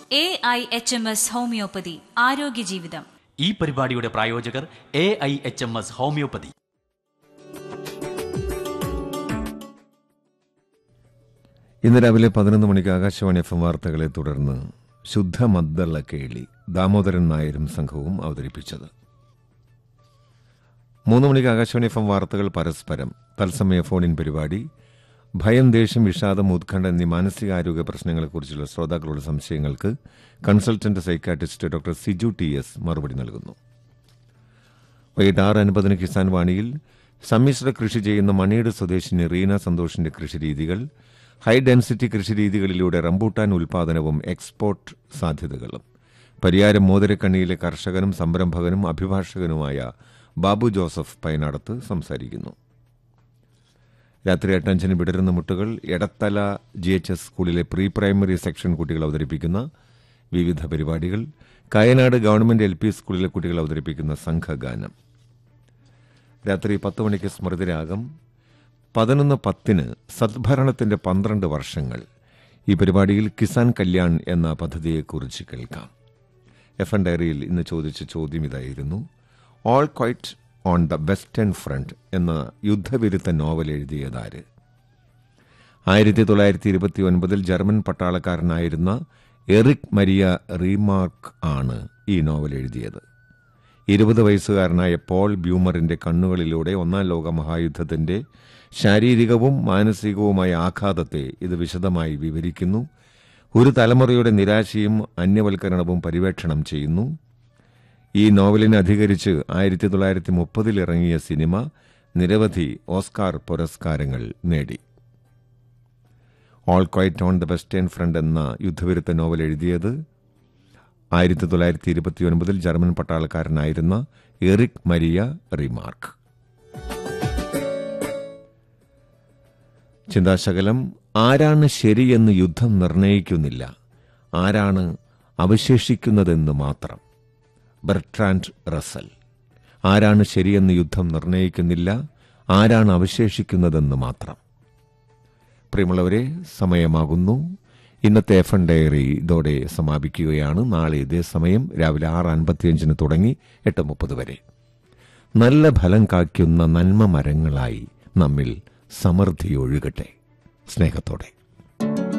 A I H M S homoeopathy ആരോഗ്യ ജീവിതം ഈ പരിപാടിയുടെ പ്രായോജകർ A I H M S homoeopathy ഇന്ന് രാവിലെ പതിനൊന്ന് മണിക്ക് ആകാശവാണി എഫ് എം വാർത്തകളെ തുടർന്ന് ശുദ്ധമദ്ദള കേളി ദാമോദരൻ നായരും സംഘവും അവതരിപ്പിച്ചത് മൂന്ന് മണിക്ക് ആകാശവാണി എഫ് എം വാർത്തകൾ പരസ്പരം തത്സമയ ഫോണിൻ പരിപാടി ഭയം ദേഷ്യം വിഷാദം ഉത്കണ്ഠ എന്നീ മാനസികാരോഗ്യ പ്രശ്നങ്ങളെക്കുറിച്ചുള്ള ശ്രോതാക്കളുടെ സംശയങ്ങൾക്ക് consultant psychiatrist doctor Siju T S മറുപടി നൽകുന്നു വൈകിട്ട് ആറ് അൻപതിന് കിസാൻ വാണിയിൽ സമ്മിശ്ര കൃഷി ചെയ്യുന്ന മണിയുടെ സ്വദേശിനി റീന സന്തോഷിന്റെ കൃഷിരീതികൾ ഹൈ ഡെൻസിറ്റി കൃഷിരീതികളിലൂടെ റംബൂട്ടാൻ ഉൽപാദനവും എക്സ്പോർട്ട് സാധ്യതകളും പരിയാരം മോതിരക്കണ്ണിയിലെ കർഷകനും സംരംഭകനും അഭിഭാഷകനുമായ ബാബു ജോസഫ് പൈനാടത്ത് സംസാരിക്കുന്നു രാത്രി എട്ടഞ്ചിന് വിടരുന്ന മുട്ടുകൾ എടത്തല ജി എച്ച് എസ് സ്കൂളിലെ പ്രീ പ്രൈമറി സെക്ഷൻ കുട്ടികൾ അവതരിപ്പിക്കുന്ന വിവിധ പരിപാടികൾ കയനാട് ഗവൺമെന്റ് എൽ പി സ്കൂളിലെ കുട്ടികൾ അവതരിപ്പിക്കുന്ന സംഘഗാനം രാത്രി പത്ത് മണിക്ക് സ്മൃതിരാഗം പതിനൊന്ന് പത്തിന് സദ്ഭരണത്തിന്റെ പന്ത്രണ്ട് വർഷങ്ങൾ ഈ പരിപാടിയിൽ കിസാൻ കല്യാൺ എന്ന പദ്ധതിയെക്കുറിച്ച് കേൾക്കാം എഫ് എൻ ഡയറിയിൽ ഇന്ന് ചോദിച്ച ചോദ്യം ഇതായിരുന്നു All Quiet on the Western Front എന്ന യുദ്ധവിരുദ്ധ നോവൽ എഴുതിയതാര് ആയിരത്തി തൊള്ളായിരത്തി ഇരുപത്തി ഒൻപതിൽ ജർമ്മൻ പട്ടാളക്കാരനായിരുന്ന എറിക് മരിയ റീമാർക്ക് ആണ് ഈ നോവൽ എഴുതിയത് ഇരുപത് വയസ്സുകാരനായ പോൾ ബ്യൂമറിന്റെ കണ്ണുകളിലൂടെ ഒന്നാം ലോക മഹായുദ്ധത്തിന്റെ ശാരീരികവും മാനസികവുമായ ആഘാതത്തെ ഇത് വിശദമായി വിവരിക്കുന്നു ഒരു തലമുറയുടെ നിരാശയും അന്യവൽക്കരണവും പരിവേക്ഷണം ചെയ്യുന്നു ഈ നോവലിനെ അധികരിച്ച് ആയിരത്തി തൊള്ളായിരത്തി മുപ്പതിൽ ഇറങ്ങിയ സിനിമ നിരവധി ഓസ്കാർ പുരസ്കാരങ്ങൾ നേടി All Quiet on the Western Front എന്ന യുദ്ധവിരുദ്ധ നോവൽ എഴുതിയത് ആയിരത്തി തൊള്ളായിരത്തി ഇരുപത്തിയൊൻപതിൽ ജർമ്മൻ പട്ടാളക്കാരനായിരുന്ന എറിക് മരിയ റിമാർക്ക് ചിന്താശകലം ആരാണ് ശരിയെന്ന് യുദ്ധം നിർണയിക്കുന്നില്ല ആരാണ് അവശേഷിക്കുന്നതെന്ന് മാത്രം ബെർട്രാൻഡ് റസൽ ആരാണ് ശരിയെന്ന് യുദ്ധം നിർണയിക്കുന്നില്ല ആരാണ് അവശേഷിക്കുന്നതെന്ന് മാത്രം പ്രിയമുള്ളവരെ സമയമാകുന്നു ഇന്നത്തെ എഫ് എൻ ഡയറി ഇതോടെ സമാപിക്കുകയാണ് നാളെ ഇതേ സമയം രാവിലെ ആറ് അൻപത്തിയഞ്ചിന് തുടങ്ങി എട്ട് മുപ്പത് വരെ നല്ല ഫലം കായ്ക്കുന്ന നന്മ മരങ്ങളായി നമ്മിൽ സമൃദ്ധി ഒഴുകട്ടെ സ്നേഹത്തോടെ